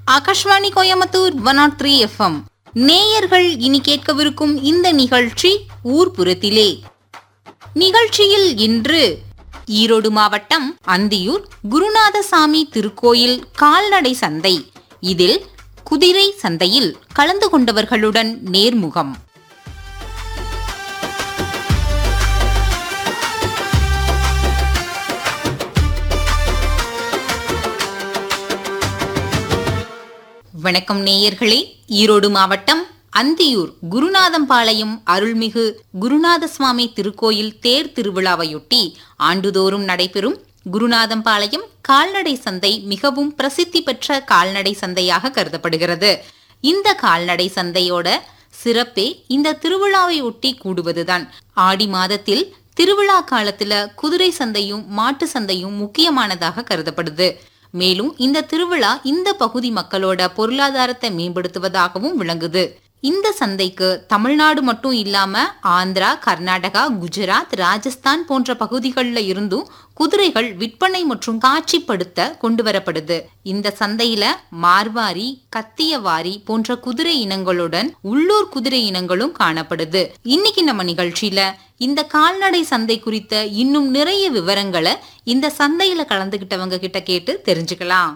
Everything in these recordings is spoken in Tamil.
Akashvani Coimbatore one naught three FM நேயர்கள் இனி கேட்கவிருக்கும் இந்த நிகழ்ச்சி ஊர்புறத்திலே நிகழ்ச்சியில் இன்று ஈரோடு மாவட்டம் அந்தியூர் குருநாதசாமி திருக்கோயில் கால்நடை சந்தை இதில் குதிரை சந்தையில் கலந்து கொண்டவர்களுடன் நேர்முகம் வணக்கம் நேயர்களே ஈரோடு மாவட்டம் அந்தியூர் குருநாதம்பாளையம் அருள்மிகு குருநாத சுவாமி திருக்கோயில் தேர் திருவிழாவையொட்டி ஆண்டுதோறும் நடைபெறும் குருநாதம்பாளையம் கால்நடை சந்தை மிகவும் பிரசித்தி பெற்ற கால்நடை சந்தையாக கருதப்படுகிறது இந்த கால்நடை சந்தையோட சிறப்பே இந்த திருவிழாவை ஒட்டி கூடுவதுதான் ஆடி மாதத்தில் திருவிழா காலத்துல குதிரை சந்தையும் மாட்டு சந்தையும் முக்கியமானதாக கருதப்படுது மேலும் இந்த திருவிழா இந்த பகுதி மக்களோட பொருளாதாரத்தை மேம்படுத்துவதாகவும் விளங்குது இந்த சந்தைக்கு தமிழ்நாடு மட்டும் இல்லாம ஆந்திரா கர்நாடகா குஜராத் ராஜஸ்தான் போன்ற பகுதிகளில் இருந்தும் குதிரைகள் விற்பனை மற்றும் காட்சிப்படுத்த கொண்டு வரப்படுது இந்த சந்தையில மார்வாரி கத்தியவாரி போன்ற குதிரை இனங்களுடன் உள்ளூர் குதிரை இனங்களும் காணப்படுது இன்னைக்கு நம்ம நிகழ்ச்சியில இந்த கால்நடை சந்தை குறித்த இன்னும் நிறைய விவரங்களை இந்த சந்தையில கலந்துகிட்டவங்க கிட்ட கேட்டு தெரிஞ்சுக்கலாம்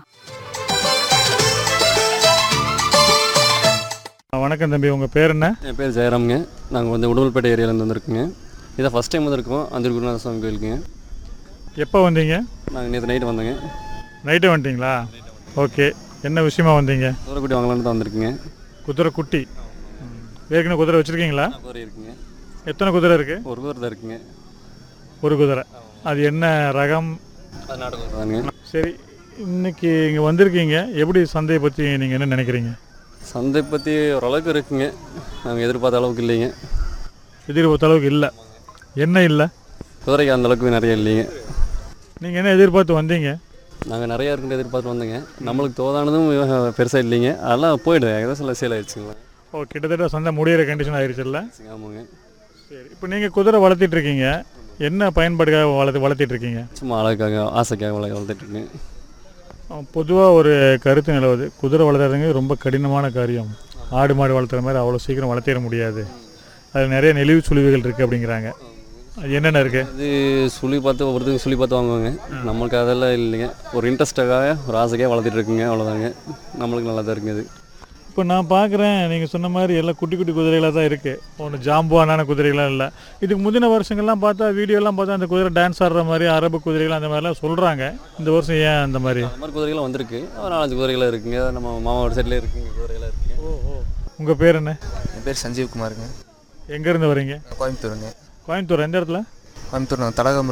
வணக்கம் தம்பி உங்கள் பேர் என்ன என் பேர் ஜெயராம்ங்க நாங்கள் வந்து உடுமல்பேட்டை ஏரியாவிலேருந்து வந்திருக்குங்க இதான் ஃபஸ்ட் டைம் வந்திருக்கோம் அந்தூர் குருநாத சுவாமி கோயிலுக்குங்க எப்போ வந்தீங்க நாங்கள் நேற்று நைட்டு வந்தோங்க நைட்டே வந்துட்டீங்களா ஓகே என்ன விஷயமா வந்தீங்க தூரக்குட்டி வாங்கலான்னு தான் வந்திருக்குங்க குதிரை குட்டி ஏற்கனவே குதிரை வச்சுருக்கீங்களா குதிரை இருக்குங்க எத்தனை குதிரை இருக்குது ஒரு குதிரை தான் இருக்குங்க ஒரு குதிரை அது என்ன ரகம் அது நாட்டு குதிரை தானுங்க சரி இன்னைக்கு இங்கே வந்திருக்கீங்க எப்படி சந்தையை பற்றி நீங்கள் என்ன நினைக்கிறீங்க சந்தை பற்றி ஓரளவுக்கு இருக்குங்க நாங்கள் எதிர்பார்த்த அளவுக்கு இல்லைங்க எதிர்பார்த்த அளவுக்கு இல்லை என்ன இல்லை குதிரைக்கு அந்த அளவுக்கு நிறைய இல்லைங்க நீங்கள் என்ன எதிர்பார்த்து வந்தீங்க நாங்கள் நிறையா இருக்குன்னு எதிர்பார்த்து வந்தோங்க நம்மளுக்கு தோதானதும் பெருசாக இல்லைங்க அதெல்லாம் போய்டுது ஏதோ சில சேல் ஆயிடுச்சுங்களா ஓ கிட்டத்தட்ட சந்தை முடியிற கண்டிஷன் ஆயிடுச்சுல்ல ஆமாங்க சரி இப்போ நீங்கள் குதிரை வளர்த்திட்டு இருக்கீங்க என்ன பயன்பாடுக்காக வளர்த்து வளர்த்திட்டு இருக்கீங்க சும்மா அழகாக ஆசைக்காக வள வளர்த்துட்ருக்குங்க பொதுவாக ஒரு கருத்து நிலவுது குதிரை வளர்த்துறதுங்க ரொம்ப கடினமான காரியம் ஆடு மாடு வளர்த்துற மாதிரி அவ்வளோ சீக்கிரம் வளர்த்திட முடியாது அதில் நிறைய நெளிவு சுழிவுகள் இருக்குது அப்படிங்கிறாங்க அது என்னென்ன இருக்குது அது சுழி பார்த்து ஒவ்வொருத்தங்க சுழி பார்த்து வாங்குவாங்க நம்மளுக்கு அதெல்லாம் இல்லைங்க ஒரு இன்ட்ரெஸ்ட்டாக ஒரு ஆசைக்காக வளர்த்துட்டு இருக்குங்க அவ்வளோதாங்க நம்மளுக்கு நல்லா தான் இருக்குது இப்போ நான் பார்க்குறேன் நீங்கள் சொன்ன மாதிரி எல்லாம் குட்டி குட்டி குதிரைகளாக தான் இருக்குது ஒன்று ஜாம்புவானான குதிரைகளாம் இல்லை இதுக்கு முந்தின வருஷங்கள்லாம் பார்த்தா வீடியோலாம் பார்த்தா அந்த குதிரை டான்ஸ் ஆடுற மாதிரி அரபு குதிரைகள் அந்த மாதிரிலாம் சொல்கிறாங்க இந்த வருஷம் ஏன் அந்த மாதிரி அந்த மாதிரி குதிரைகள்லாம் வந்திருக்கு ஒரு நாலஞ்சு குதிரைகளாக இருக்குங்க நம்ம மாமாவோட சைடில் இருக்குங்க குதிரைகளாக இருக்குங்க ஓ ஓ உங்கள் பேர் என்ன என் பேர் சஞ்சீவ் குமாருங்க எங்கேருந்து வரீங்க கோயம்புத்தூருங்க கோயம்புத்தூர் எந்த இடத்துல கோயம்புத்தூர் நான் தலகம்